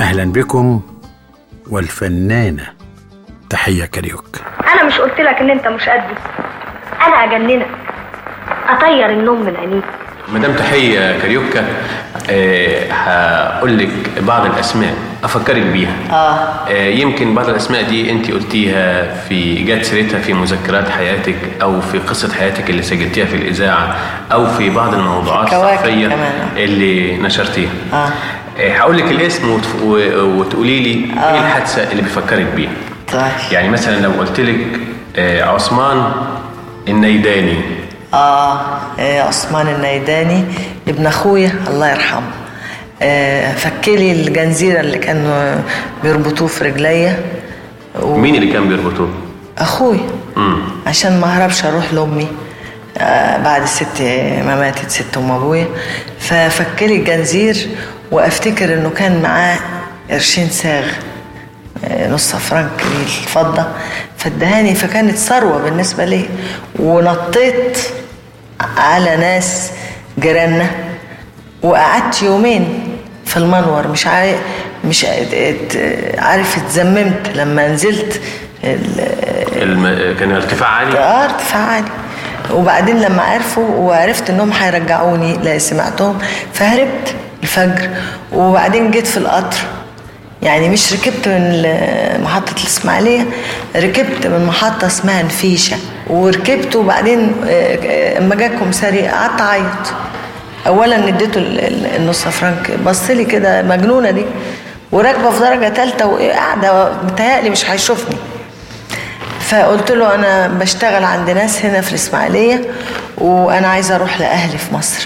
أهلا بكم والفنانة تحية كاريوك انا مش قلت لك ان انت مش قدي انا اجننك اطير النوم من عينيك مدام تحية كاريوكا آه، هقول لك بعض الأسماء أفكرك بيها اه آه، يمكن بعض الأسماء دي أنت قلتيها في جات سيرتها في مذكرات حياتك أو في قصة حياتك اللي سجلتيها في الإذاعة أو في بعض الموضوعات في كواكب الصحفية كمان. اللي نشرتيها اه آه، هقول لك الاسم وتف- و- وتقولي لي ايه الحادثه اللي بيفكرك بيها طيب يعني مثلا لو قلت لك آه، عثمان النيداني اه آه، عثمان النيداني ابن اخويا الله يرحمه آه فكلي الجنزيره اللي كانوا بيربطوه في رجليا و- مين اللي كان بيربطوه؟ اخويا امم عشان ما اهربش اروح لامي آه بعد الست ما ماتت ست ام ابويا ففكلي الجنزير وافتكر انه كان معاه قرشين ساغ آه، نص فرنك الفضة فادهاني فكانت ثروة بالنسبة لي ونطيت على ناس جيراننا وقعدت يومين في المنور مش عارف مش ات- ات- عارف اتزممت لما نزلت ال- الم... كان ارتفاع عالي اه ارتفاع عالي وبعدين لما عرفوا وعرفت انهم هيرجعوني لا سمعتهم فهربت الفجر وبعدين جيت في القطر يعني مش ركبت من ال- محطة الإسماعيلية ركبت من محطة اسمها نفيشة وركبت وبعدين آه، آه، اما جه الكمساري قعدت أعيط أولا اديته ال- ال- النص فرنك بص لي كده مجنونة دي وراكبة في درجة تالتة وقاعدة متهيألي مش هيشوفني فقلت له انا بشتغل عند ناس هنا في الاسماعيليه وانا عايزه اروح لاهلي في مصر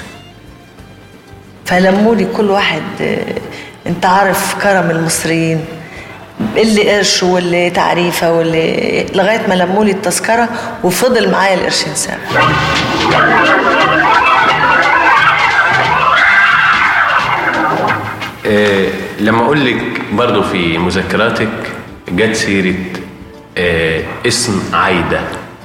فلموا لي كل واحد آه، انت عارف كرم المصريين اللي قرش واللي تعريفه واللي لغايه ما لموا لي التذكره وفضل معايا القرشين سنه آه لما اقول لك برضه في مذكراتك جت سيره آه اسم عايده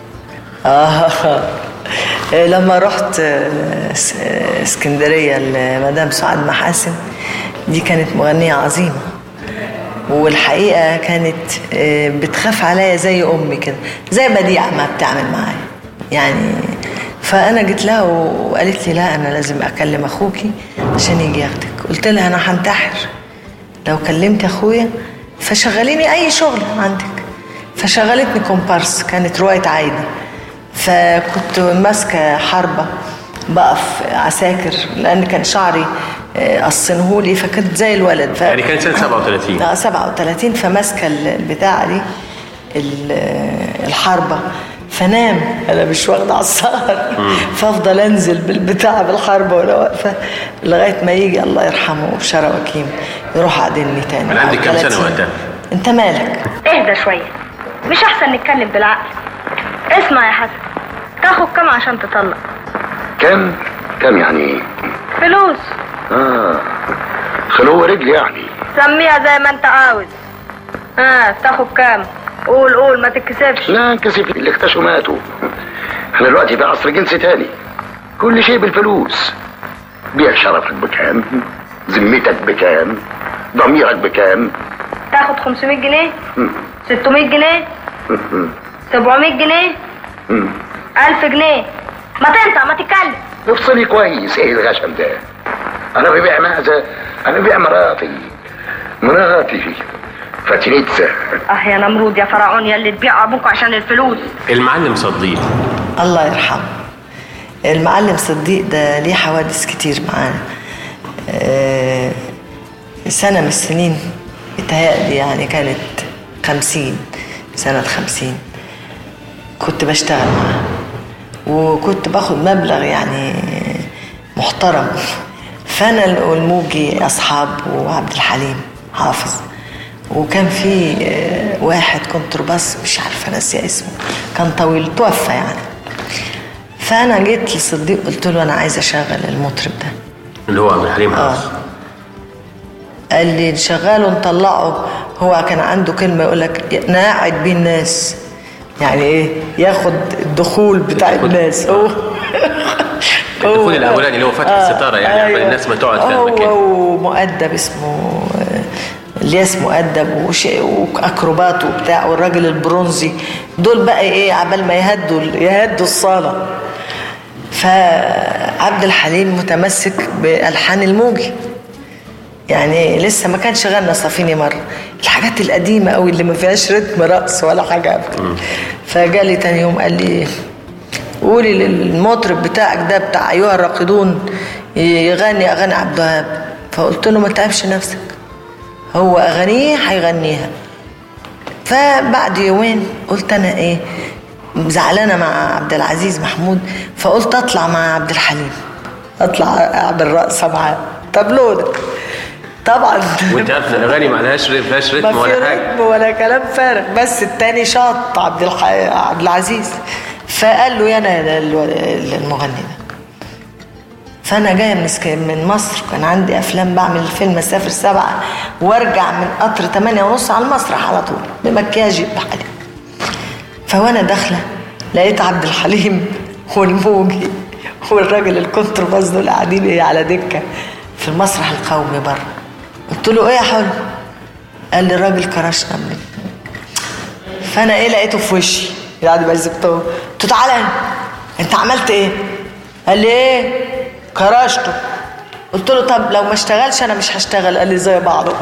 آه لما رحت آه، اس- آه، اسكندرية لمدام سعاد محاسن دي كانت مغنية عظيمة والحقيقة كانت آه، بتخاف عليا زي أمي كده زي بديعة ما بتعمل معايا يعني فأنا جيت لها وقالت لي لا أنا لازم أكلم أخوكي عشان يجي ياخدك قلت لها أنا هنتحر لو كلمت أخويا فشغليني أي شغل عندك فشغلتني كومبارس كانت رواية عايدة فكنت ماسكة حربة بقف عساكر لأن كان شعري آه، قصنهولي فكنت زي الولد ف... يعني كانت سنه 37 اه 37 فماسكه ال- البتاعه دي ال- الحربه فنام انا مش واخده على السهر فافضل انزل بالبتاع بالحربه وانا واقفه لغايه ما يجي الله يرحمه بشرى وكيم يروح عدلني تاني كان عندك كام ثلاث سنة سنين. وقتها؟ انت مالك اهدى شويه مش احسن نتكلم بالعقل اسمع يا حسن تاخد كام عشان تطلق كم كم يعني فلوس اه خلو رجل يعني سميها زي ما انت عاوز ها تاخد كام قول قول ما تتكسفش لا انكسف اللي اختشوا ماتوا احنا دلوقتي في عصر جنس تاني كل شيء بالفلوس بيع شرفك بكام ذمتك بكام ضميرك بكام تاخد 500 جنيه 600 جنيه 700 جنيه 1000 جنيه ما تنطق ما تتكلم افصلي كويس ايه الغشم ده انا ببيع معزة انا ببيع مراتي مراتي فاتنيتسا اه يا نمرود يا فرعون يا اللي تبيع ابوك عشان الفلوس المعلم صديق الله يرحمه المعلم صديق ده ليه حوادث كتير معانا آه، سنة من السنين بتهيألي يعني كانت خمسين سنة خمسين كنت بشتغل معاه وكنت باخد مبلغ يعني محترم فأنا والموجي أصحاب وعبد الحليم حافظ وكان في آه، واحد كونترباس مش عارفة ناسية اسمه كان طويل توفى يعني فأنا جيت لصديق قلت له أنا عايزة أشغل المطرب ده اللي هو عبد الحليم آه. حافظ قال لي نشغله نطلعه هو كان عنده كلمة يقول لك نقعد بيه الناس يعني ايه ياخد الدخول بتاع الناس هو الدخول الأولاني اللي هو فتح الستارة يعني عشان الناس ما تقعد في هو المكان. ومؤدب اسمه آه، الياس مؤدب وش- واكروبات وبتاع والراجل البرونزي دول بقى ايه عبال ما يهدوا يهدوا الصاله فعبد الحليم متمسك بالحان الموجي يعني لسه ما كانش غنى صافيني مره الحاجات القديمه قوي اللي ما فيهاش رتم رقص ولا حاجه ابدا فجالي تاني يوم قال لي قولي للمطرب بتاعك ده بتاع ايها الراقدون يغني اغاني عبد الوهاب فقلت له ما تعبش نفسك هو اغانيه هيغنيها فبعد يومين قلت انا ايه زعلانه مع عبد العزيز محمود فقلت اطلع مع عبد الحليم اطلع اعمل رقصه معاه طب لونك طبعا وانت عارف ان الاغاني ما لهاش ما فيهاش رتم ما في ولا حاجه رتم ولا كلام فارغ بس التاني شاط عبد الح... عبد العزيز فقال له يا انا الو- المغني ده فانا جايه من اسك- من مصر كان عندي افلام بعمل فيلم اسافر سبعه وارجع من قطر ثمانية ونص على المسرح على طول بمكياجي بحالي فوانا داخله لقيت عبد الحليم والموجي والراجل الكونترباس دول قاعدين ايه على دكه في المسرح القومي بره قلت له ايه يا حلو قال لي الراجل كرشنا من فانا ايه لقيته في وشي يعني ما سبته قلت له تعالى هنا انت عملت ايه قال لي ايه كرشته قلت له طب لو ما اشتغلش انا مش هشتغل قال لي زي بعضه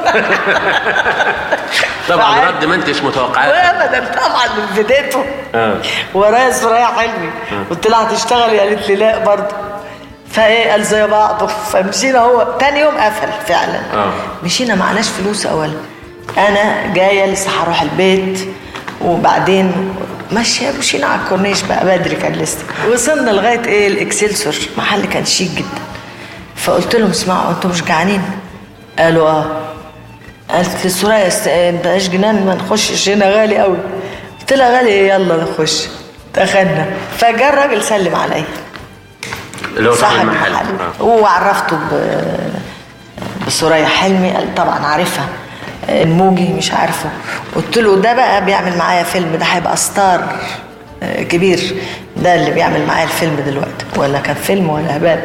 طبعا فعاد- رد ما انتش متوقعاه ابدا طبعا من بدايته آه. ورايا سوريا حلمي قلت لها هتشتغلي قالت لي لا برضه فايه قال زي بعضه فمشينا هو تاني يوم قفل فعلا آه. مشينا معناش فلوس اولا انا جايه لسه هروح البيت وبعدين ماشيه مشينا على الكورنيش بقى بدري كان لسه وصلنا لغايه ايه الاكسلسور محل كان شيك جدا فقلت لهم اسمعوا انتوا مش جعانين قالوا اه قالت لي سوريا است- بلاش جنان ما نخشش هنا غالي قوي قلت لها غالي ايه يلا نخش دخلنا فجاء الراجل سلم عليا اللي هو صاحب صاحب المحل المحل آه. وعرفته ب بسوريا حلمي قال طبعا عارفها الموجي مش عارفه قلت له ده بقى بيعمل معايا فيلم ده هيبقى ستار آه، كبير ده اللي بيعمل معايا الفيلم دلوقتي ولا كان فيلم ولا هباب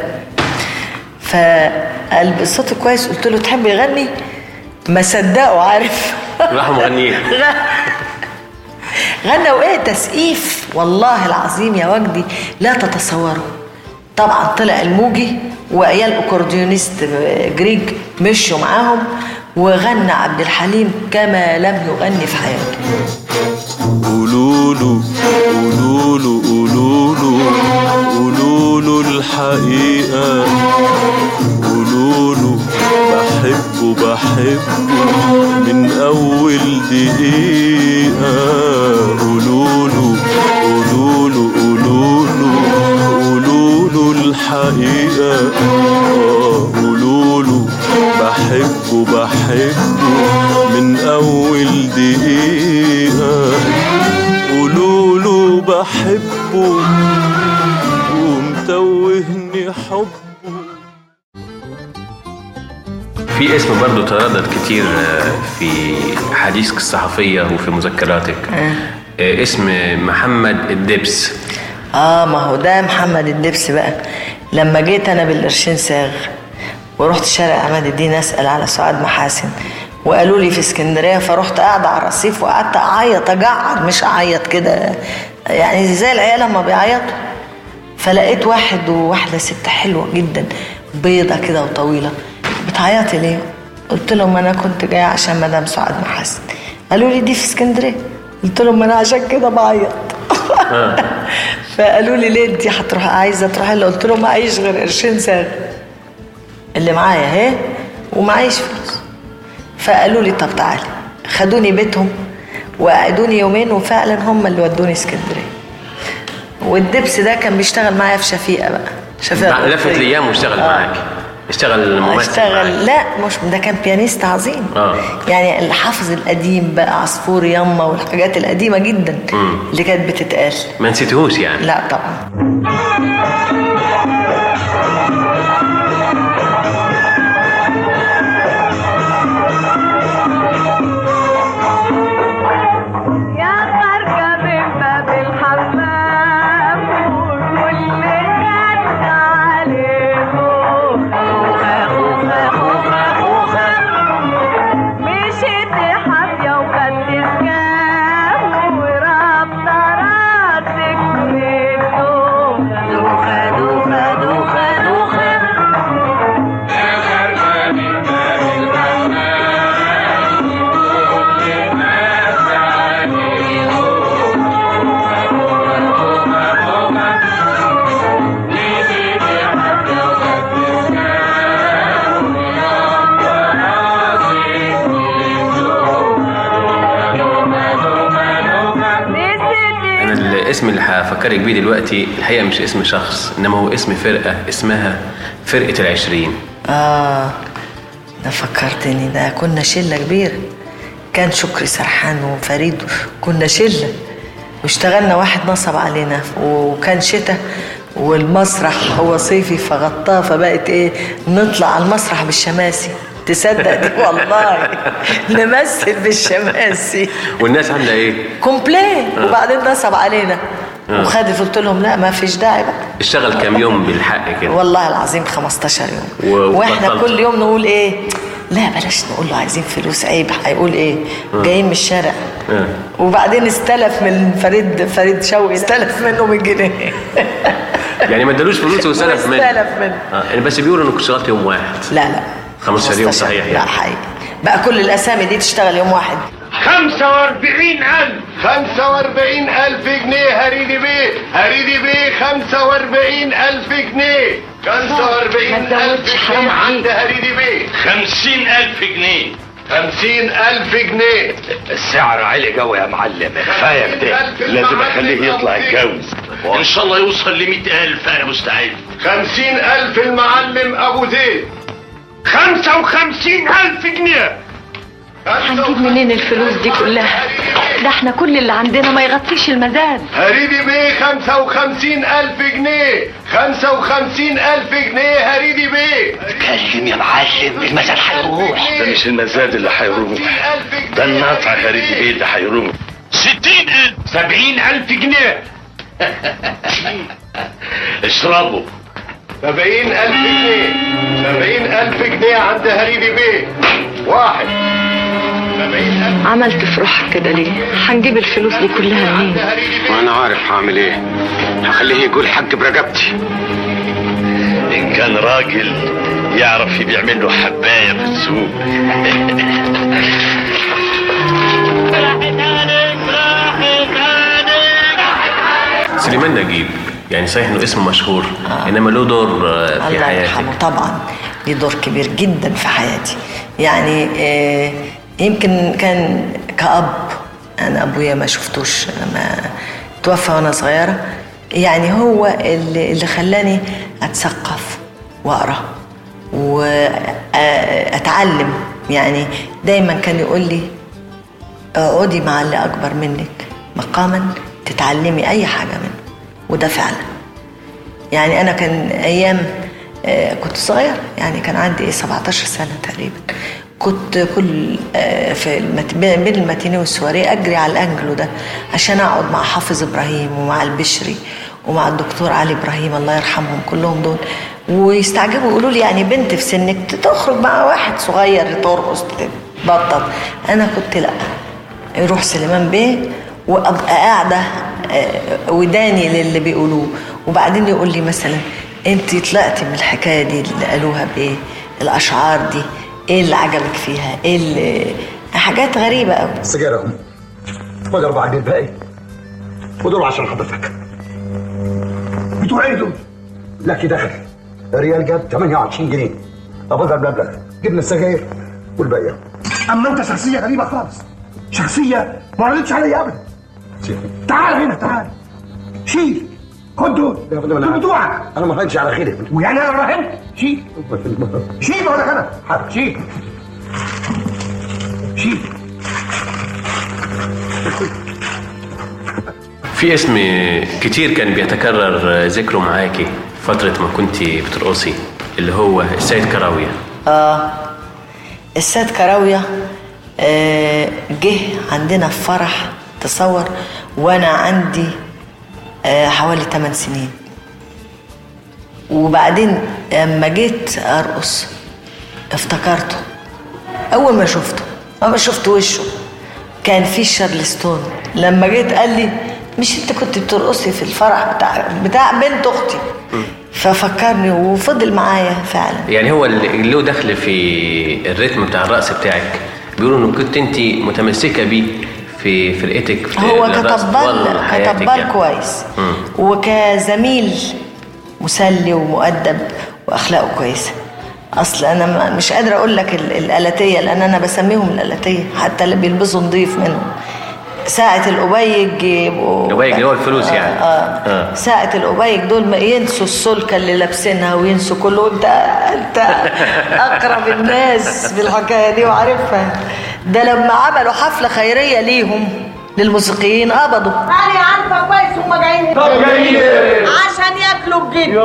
فقال بالصوت كويس قلت له تحب يغني ما صدقوا عارف راحوا مغنيين غنى وايه تسقيف والله العظيم يا وجدي لا تتصوروا طبعا طلع الموجي وعيال اكورديونيست جريج مشوا معاهم وغنى عبد الحليم كما لم يغني في حياته قولوله قولوله قولوله قولوله الحقيقة قولوله بحبه بحبه من أول دقيقة قولوله قولوله قولوله قولوله الحقيقة آه، قولوله بحبه بحبه من أول دقيقة قولوله بحبه ومتوهني حبه في اسم برضه تردد كتير آه، في حديثك الصحفية وفي مذكراتك آه، اسم محمد الدبس اه ما هو ده محمد الدبس بقى لما جيت انا بالقرشين صاغ ورحت شارع عماد الدين اسال على سعاد محاسن وقالوا لي في اسكندريه فرحت قاعده على الرصيف وقعدت اعيط اجعر مش اعيط كده يعني زي العيال لما بيعيطوا فلقيت واحد وواحده ست حلوه جدا بيضه كده وطويله بتعيطي ليه؟ قلت لهم انا كنت جايه عشان مدام سعاد محاسن قالوا لي دي في اسكندريه قلت لهم انا عشان كده بعيط فقالوا لي ليه انت هتروح عايزه تروحي لها قلت لهم معيش غير قرشين ساغ اللي معايا اهي ومعيش فلوس فقالوا لي طب تعالي خدوني بيتهم وقعدوني يومين وفعلا هم اللي ودوني اسكندريه والدبس ده كان بيشتغل معايا في شفيقه بقى شفيقه لفت القبطية. الايام واشتغل آه. معاك اشتغل ممثل معاك. اشتغل لا مش ده كان بيانيست عظيم آه. يعني الحافظ القديم بقى عصفور يما والحاجات القديمه جدا مم. اللي كانت بتتقال ما نسيتهوش يعني لا طبعا يا خارجة من باب الحمام والكل خد عليه خوخة خوخة خوخة خوخة من الاسم اللي هفكرك بيه دلوقتي الحقيقه مش اسم شخص انما هو اسم فرقه اسمها فرقه العشرين آه ده فكرتني ده كنا شلة كبيرة كان شكري سرحان وفريد كنا شلة واشتغلنا واحد نصب علينا وكان شتاء والمسرح هو صيفي فغطاه فبقت ايه نطلع على المسرح بالشماسي تصدق دي والله نمثل بالشماسي والناس عامله ايه؟ كومبلين وبعدين نصب علينا وخدت قلت لهم لا ما فيش داعي بقى اشتغل كام يوم بالحق كده والله العظيم 15 يوم و- واحنا وبطلت. كل يوم نقول ايه لا بلاش نقول له عايزين فلوس عيب هيقول ايه جايين من الشارع آه. وبعدين استلف من فريد فريد شوقي استلف منه 100 جنيه يعني ما ادالوش فلوس وسلف منه واستلف منه. اه يعني بس بيقولوا انك اشتغلت يوم واحد لا لا 15 يوم صحيح لا يعني. حقيقي بقى كل الاسامي دي تشتغل يوم واحد خمسة واربعين ألف خمسة واربعين ألف جنيه هريدي بيه هريدي بيه خمسة واربعين ألف جنيه خمسة واربعين ألف جنيه عند هريدي بيه خمسين ألف جنيه خمسين ألف جنيه السعر عالي قوي يا معلم كفاية كده لازم أخليه يطلع يتجوز إن شاء الله يوصل لمئة ألف أنا مستعد خمسين ألف المعلم أبو زيد خمسة وخمسين ألف جنيه هنجيب منين الفلوس دي كلها ده احنا كل اللي عندنا ما يغطيش المزاد هريدي بيه خمسة وخمسين ألف جنيه خمسة وخمسين ألف جنيه هريدي بيه كلم يا معلم المزاد هيروح ده مش المزاد اللي هيروح ده النطع هريدي بيه اللي هيروح ستين ألف سبعين ألف جنيه اشربوا سبعين ألف جنيه سبعين ألف جنيه عند هريدي بيه واحد سبعين ألف عملت في روحك كده ليه هنجيب الفلوس دي كلها عند منين هريدي بيه وانا عارف هعمل ايه هخليه يقول حق برقبتي إن كان راجل يعرف يبيع منه حباية في السوق سليمان نجيب يعني صحيح انه اسمه مشهور انما له دور آه، في الله حياتك يرحمه طبعا ليه دور كبير جدا في حياتي يعني آه، يمكن كان كأب أنا أبويا ما شفتوش لما توفى وأنا صغيرة يعني هو اللي, اللي خلاني أتثقف وأقرأ وأتعلم يعني دايما كان يقول لي اقعدي مع اللي أكبر منك مقاما تتعلمي أي حاجة منه وده فعلا يعني انا كان ايام آه، كنت صغير يعني كان عندي ايه 17 سنه تقريبا كنت كل آه، في المت... بين الماتيني والسواري اجري على الانجلو ده عشان اقعد مع حافظ ابراهيم ومع البشري ومع الدكتور علي ابراهيم الله يرحمهم كلهم دول ويستعجبوا يقولوا لي يعني بنت في سنك تخرج مع واحد صغير ترقص تبطل انا كنت لا يروح سليمان بيه وابقى قاعده آه، وداني للي بيقولوه وبعدين يقول لي مثلا انت طلعتي من الحكايه دي اللي قالوها بايه الاشعار دي ايه اللي عجبك فيها ايه اللي حاجات غريبه قوي السجاير اهم خد اربعة جنيه الباقي ودول عشان حضرتك بتوع ايه دول؟ لك دخل الريال جاب 28 جنيه طب اضرب المبلغ جبنا السجاير والباقي اما انت شخصيه غريبه خالص شخصيه ما ردتش عليا ابدا تعال هنا تعال شيل خد دول دول بتوعك انا ما راهنش على خيرك ويعني انا راهنت شيل شيل بقول لك انا حاضر شيل شيل في اسم كتير كان بيتكرر ذكره معاكي فترة ما كنت بترقصي اللي هو السيد كراوية اه السيد كراوية آه جه عندنا في فرح تصور وانا عندي آه حوالي 8 سنين وبعدين لما جيت ارقص افتكرته اول ما شفته اول ما شفت وشه كان في شارلستون لما جيت قال لي مش انت كنت بترقصي في الفرح بتاع بتاع بنت اختي ففكرني وفضل معايا فعلا يعني هو اللي له دخل في الريتم بتاع الرقص بتاعك بيقولوا انه كنت انت متمسكة بيه في فرقتك في هو الرقص كطبال طوال حياتك كطبال يعني. كويس مم. وكزميل مسلي ومؤدب واخلاقه كويسه اصل انا ما- مش قادره اقول لك ال- الالاتيه لان انا بسميهم الالاتيه حتى اللي بيلبسوا نضيف منهم ساعة الأبيج يبقوا الأبيج اللي هو الفلوس يعني. آه. آه. ساعة الأبيج دول ما ينسوا السلكة اللي لابسينها وينسوا كله انت انت أقرب الناس بالحكاية دي وعارفها ده لما عملوا حفلة خيرية ليهم للموسيقيين قبضوا انا عارفه كويس هما جايين طب جايين ليه؟ عشان ياكلوا الجد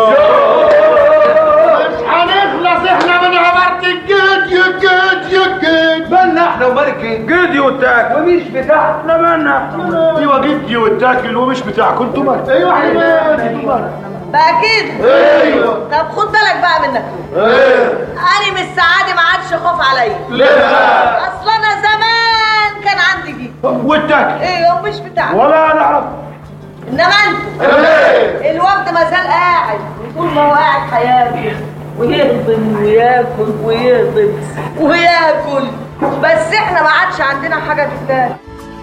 مش هنخلص احنا من عبارة الجد يا جد يا جد بالنا احنا ومالك ايه؟ جدي وتاكل ومش بتاعنا بالنا احنا ايوه جدي واتاكل ومش بتاعكم انتوا مالكم ايوه احنا مالك انتوا مالك بقى كده ايوه طب خد بالك بقى منك انا من السعاده ما عادش خوف عليا ليه بقى؟ اصل انا زمان كان عندي جد واتاكل ايه ومش بتاعك ولا نعرف انما انت ايه؟ الوقت ما زال قاعد وطول ما هو قاعد هياكل ويهضم وياكل ويهضم وياكل بس احنا ما عادش عندنا حاجه تتاكل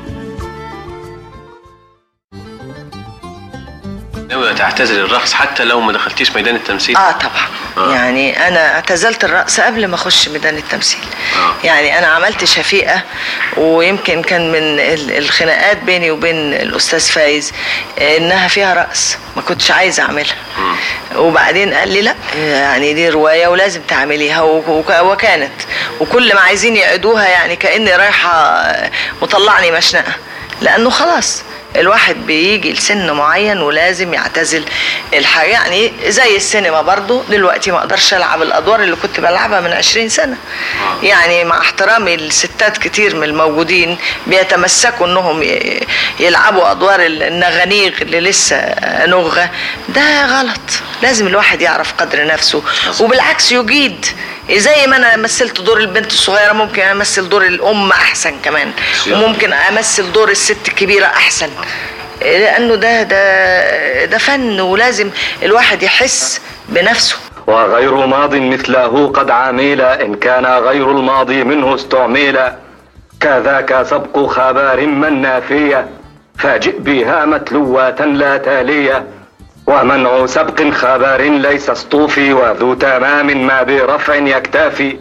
ناوي تعتزل الرقص حتى لو ما دخلتيش ميدان التمثيل اه طبعا آه. يعني انا اعتزلت الرقص قبل ما اخش ميدان التمثيل آه. يعني انا عملت شفيقه ويمكن كان من ال- الخناقات بيني وبين الاستاذ فايز انها فيها رقص ما كنتش عايزه اعملها وبعدين قال لي لا يعني دي روايه ولازم تعمليها وك- وك- وكانت وكل ما عايزين يعيدوها يعني كاني رايحه مطلعني مشنقه لانه خلاص الواحد بيجي لسن معين ولازم يعتزل الحاجة يعني زي السينما برضو دلوقتي ما اقدرش العب الادوار اللي كنت بلعبها من عشرين سنة يعني مع احترامي الستات كتير من الموجودين بيتمسكوا انهم ي- يلعبوا ادوار النغانيغ اللي لسه نغة ده غلط لازم الواحد يعرف قدر نفسه وبالعكس يجيد زي ما انا مثلت دور البنت الصغيره ممكن امثل دور الام احسن كمان وممكن امثل دور الست الكبيره احسن لانه ده ده ده فن ولازم الواحد يحس بنفسه وغير ماض مثله قد عميل إن كان غير الماضي منه استعميل كذاك سبق خبر من نافية فاجئ بها متلوة لا تالية ومنع سبق خبر ليس اسطوفي وذو تمام ما برفع يكتفي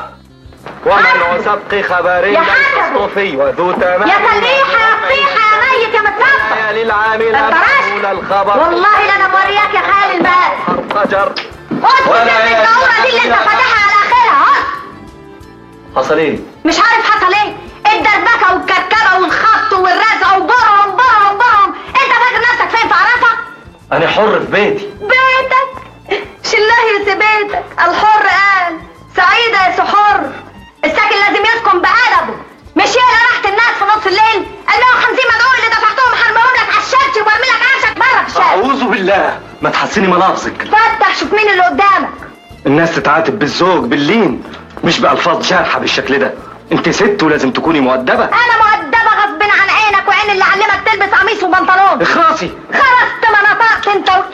ومنع سبق خبر ليس اسطوفي وذو تمام يا فليحة يا فصيحة يا ميت يا متنطط للعامل انت مفعول الخبر والله لا انا مورياك يا خالي الباب فجر اثبت ولا الدورة دي اللي انت يا- فاتحها على اخرها ها حصل ايه؟ مش عارف حصل ايه الدربكة والكركبة والخبط والرزع وبرهم برهم برهم انت فاكر نفسك فين في عرفة انا حر في بيتي بيتك شله يا بيتك الحر قال سعيدة يا سحر الساكن لازم يسكن بأدبه مش هي اللي راحت الناس في نص الليل ال 150 مدعو اللي دفعتهم حرمهم لك على الشبش وبرمي لك عشك بره في الشارع اعوذ بالله ما تحسني ملافظك فتح شوف مين اللي قدامك الناس تتعاتب بالزوج باللين مش بألفاظ جارحة بالشكل ده انت ست ولازم تكوني مؤدبة انا مؤدبة غصب عن عينك وعين اللي علمك تلبس قميص وبنطلون اخرسي خرجت ما نطقت انت و...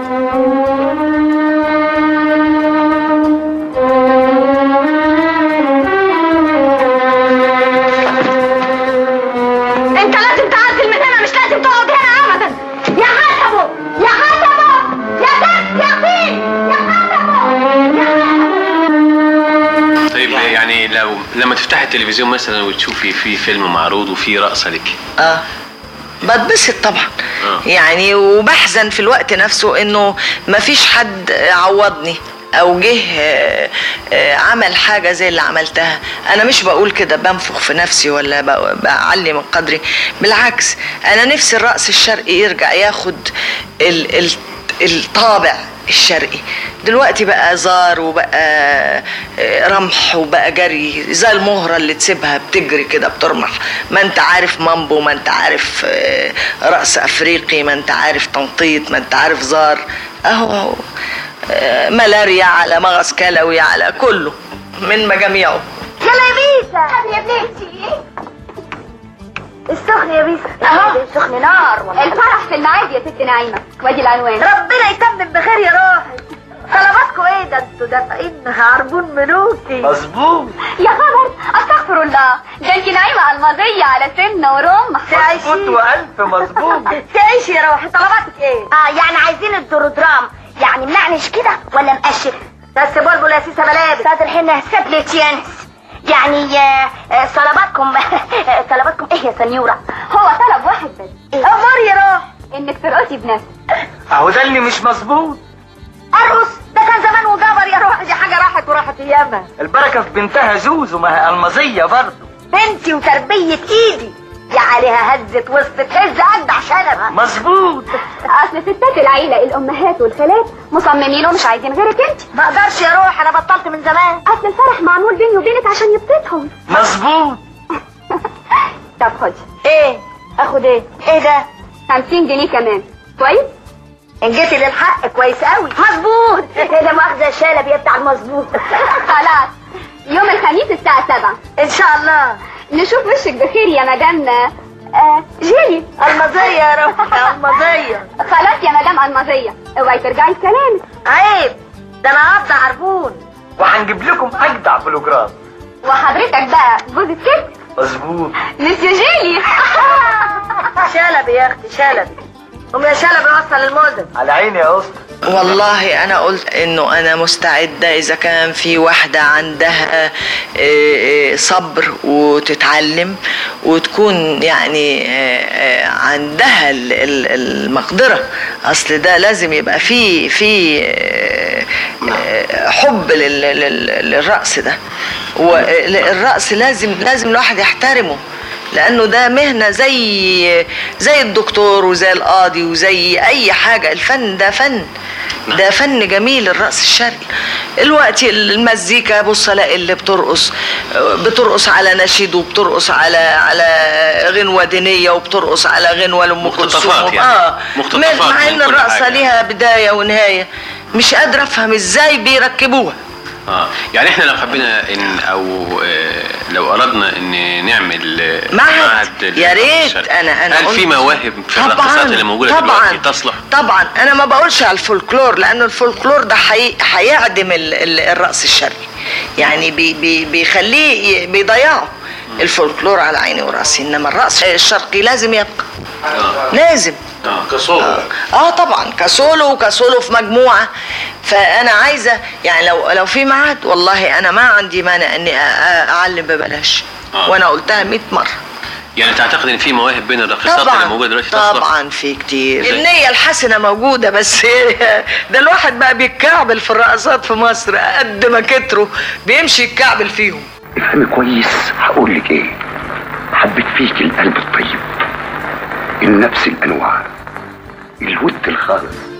انت لازم تعزل من هنا مش لازم تقعد هنا ابدا يا حسبه يا حسبه يا بنت يا فين يا حسبه يا حسبه طيب يعني لو لما تفتحي التلفزيون مثلا وتشوفي في فيلم معروض وفي رقصه لك اه بتبسط طبعا آه. يعني وبحزن في الوقت نفسه انه ما فيش حد عوضني او جه آه، آه، عمل حاجه زي اللي عملتها انا مش بقول كده بنفخ في نفسي ولا ب- بعلي من قدري بالعكس انا نفسي الرقص الشرقي يرجع ياخد ال ال الطابع الشرقي دلوقتي بقى زار وبقى آه، رمح وبقى جري زي المهرة اللي تسيبها بتجري كده بترمح ما انت عارف مامبو ما انت عارف آه، رقص افريقي ما انت عارف تنطيط ما انت عارف زار اهو اهو آه، ملاريا على مغص كلوي على كله من مجاميعه يلا يا بيسا يا بنتي السخن يا بيسا اهو السخن نار والله الفرح في المعادي يا ست نعيمه وادي العنوان ربنا يتمم بخير يا روحي طلباتكم ايه ده انتوا دافعين عربون ملوكي مظبوط يا خبر استغفر الله ده انت نعيمه الماضيه على سن ورمح مظبوط والف مظبوط تعيشي يا روحي طلباتك ايه اه يعني عايزين الدرودرام يعني منعنش كده ولا مقشر بس بلبل يا سيسه بلابس ساتر حنا سبلت يانس يعني آه، آه، طلباتكم طلباتكم ايه يا سنيورة هو طلب واحد بس امر يا روح انك ترقصي بنفسك اهو ده اللي مش مظبوط ارقص ده كان زمان وجبر يا روح دي حاجة راحت وراحت ايامها البركه في بنتها زوزو ما هي المظيه برضه بنتي وتربية ايدي يا عليها هزة وسط تهز اجدع شنب مظبوط اصل ستات العيلة الامهات والخالات مصممين ومش عايزين غيرك انت ما اقدرش يا روح انا بطلت من زمان اصل الفرح معمول بيني وبينك عشان يبسطهم مظبوط طب خدي ايه اخد ايه ايه ده 50 جنيه كمان كويس ان جيتي للحق كويس قوي مظبوط ايه ده مؤاخذه يا شلبي يا بتاع المظبوط خلاص يوم الخميس الساعة 7 ان شاء الله نشوف وشك بخير يا مدام آه جيلي المظية يا روح المظية خلاص يا مدام المظية اوعي ترجعي بكلامك عيب ده انا هقطع عربون وهنجيب لكم اجدع بلوجرام وحضرتك بقى جوز الست مظبوط مسيو جيلي شلبي يا اختي شلبي قوم يا شلبي وصل الموزن على عيني يا اسطى والله انا قلت انه انا مستعده اذا كان في واحده عندها آه، آه، صبر وتتعلم وتكون يعني آه، آه، عندها ال- ال- المقدره اصل ده لازم يبقى في في آه، آه، حب لل- لل- للرقص ده والرقص لازم لازم الواحد يحترمه لانه ده مهنه زي زي الدكتور وزي القاضي وزي اي حاجه الفن ده فن ده فن جميل الرقص الشرقي الوقت المزيكا بص الاقي اللي بترقص بترقص على نشيد وبترقص على على غنوه دينيه وبترقص على غنوه لام مقتطفات كلثوم يعني. اه مقتطفات مع من ان كل الرقصه حاجة. ليها بدايه ونهايه مش قادره افهم ازاي بيركبوها اه يعني احنا لو حبينا ان او آه لو اردنا ان نعمل آه، معهد يا للرقص ريت الشرقي، انا انا هل في قلت- مواهب في الرقصات اللي موجوده طبعا دلوقتي تصلح؟ طبعا انا ما بقولش على الفولكلور لان الفولكلور ده حي... هيعدم ال... ال... الرقص الشرقي يعني بي... بي... بيخليه ي- بيضيعه الفولكلور على عيني وراسي انما الرقص الشرقي لازم يبقى لازم اه كسولو اه طبعا كسولو وكسولو في مجموعه فانا عايزه يعني لو لو في معهد والله انا ما عندي مانع اني أ- أ- اعلم ببلاش آه. وانا قلتها 100 مره يعني تعتقد ان في مواهب بين الراقصات اللي طبعا موجوده دلوقتي تصلح؟ طبعا في كتير زي- النية الحسنة موجودة بس ده الواحد بقى بيتكعبل في الرقصات في مصر قد ما كتروا بيمشي يتكعبل فيهم افهمي كويس هقول لك ايه حبيت فيك القلب الطيب النفس الانواع الود الخالص